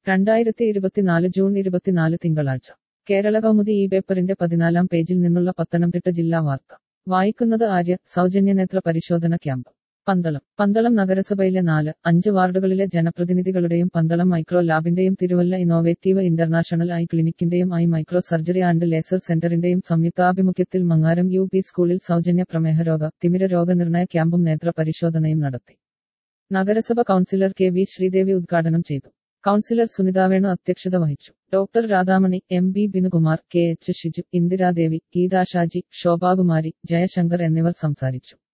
രണ്ടായിരത്തി ഇരുപത്തിനാല് ജൂൺ ഇരുപത്തിനാല് തിങ്കളാഴ്ച കേരള കൗമുദി ഈ പേപ്പറിന്റെ പതിനാലാം പേജിൽ നിന്നുള്ള പത്തനംതിട്ട ജില്ലാ വാർത്ത വായിക്കുന്നത് ആര്യ സൗജന്യ നേത്ര പരിശോധന ക്യാമ്പ് പന്തളം പന്തളം നഗരസഭയിലെ നാല് അഞ്ച് വാർഡുകളിലെ ജനപ്രതിനിധികളുടെയും പന്തളം മൈക്രോ ലാബിന്റെയും തിരുവല്ല ഇന്നോവേറ്റീവ് ഇന്റർനാഷണൽ ഐ ക്ലിനിക്കിന്റെയും eye micro surgery and laser സെന്ററിന്റെയും സംയുക്താഭിമുഖ്യത്തിൽ മങ്ങാരം യു പി സ്കൂളിൽ സൗജന്യ പ്രമേഹ രോഗ തിമിര രോഗനിർണയ ക്യാമ്പും നേത്ര പരിശോധനയും നടത്തി നഗരസഭ കൗൺസിലർ കെ വി ശ്രീദേവി ഉദ്ഘാടനം ചെയ്തു കൗൺസിലർ സുനിത വേണു അധ്യക്ഷത വഹിച്ചു doctor Radhamani M B Binukumar K H Shiju Indiradevi Geetha Shaji Shobhakumari Jayashankar എന്നിവർ സംസാരിച്ചു